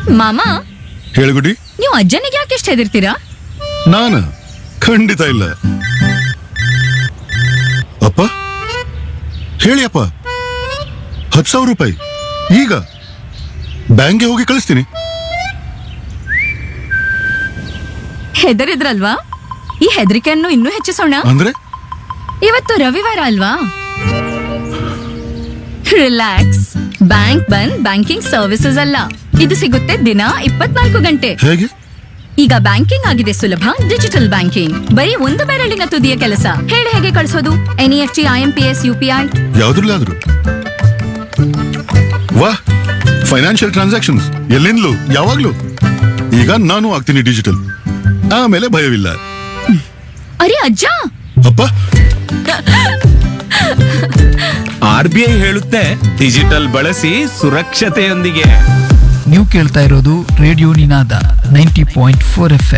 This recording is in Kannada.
ಮಾಮ ಹೇಳುಗುಡಿ ನೀವು ಅಜ್ಜನಿಗೆ ಯಾಕೆ ಎಷ್ಟು ಹೆದರ್ತೀರಾ ನಾನ ಖಂಡಿತ ಇಲ್ಲ ಅಪ್ಪ ಹೇಳಿ ಅಪ್ಪ ಹತ್ತು ಸಾವಿರ ರೂಪಾಯಿ ಈಗ ಬ್ಯಾಂಕ್ಗೆ ಹೋಗಿ ಕಳಿಸ್ತೀನಿ ಹೆದರಿದ್ರಲ್ವಾ ಈ ಹೆದರಿಕೆಯನ್ನು ಇನ್ನೂ ಹೆಚ್ಚಿಸೋಣ ಅಂದ್ರೆ ಇವತ್ತು ರವಿವಾರ ಅಲ್ವಾ ರಿಲ್ಯಾಕ್ಸ್ ಬ್ಯಾಂಕ್ ಬಂದ್ ಬ್ಯಾಂಕಿಂಗ್ ಸರ್ವಿಸಸ್ ಅಲ್ಲ ಇದು ಸಿಗುತ್ತೆ ದಿನ ಇಪ್ಪತ್ನಾಲ್ಕು ಗಂಟೆ ಹೇಗೆ ಈಗ ಬ್ಯಾಂಕಿಂಗ್ ಆಗಿದೆ ಸುಲಭ ಡಿಜಿಟಲ್ ಬ್ಯಾಂಕಿಂಗ್ ಬರೀ ಒಂದು ಬೆರಳಿನ ತುದಿಯ ಕೆಲಸ ಹೇಳಿ ಹೇಗೆ ಕಳಿಸೋದು ಎನ್ಇಎಫ್ಟಿ ಐಎಂಪಿಎಸ್ ಯುಪಿಐ ಯಾವ್ದ್ರಲ್ಲಾದ್ರು ವಾಹ್ ಫೈನಾನ್ಷಿಯಲ್ ಟ್ರಾನ್ಸಾಕ್ಷನ್ಸ್ ಎಲ್ಲಿಂದಲೂ ಯಾವಾಗ್ಲೂ ಈಗ ನಾನು ಆಗ್ತೀನಿ ಡಿಜಿಟಲ್ ಆಮೇಲೆ ಭಯವಿಲ್ಲ ಅರೆ ಅಜ್ಜ ಅಪ್ಪ ಆರ್ ಬಿ ಐ ಹೇಳುತ್ತೆ ಡಿಜಿಟಲ್ ಬಳಸಿ ಸುರಕ್ಷತೆಯೊಂದಿಗೆ ನೀವು ಕೇಳ್ತಾ ಇರೋದು radio Ninaada ninety point four F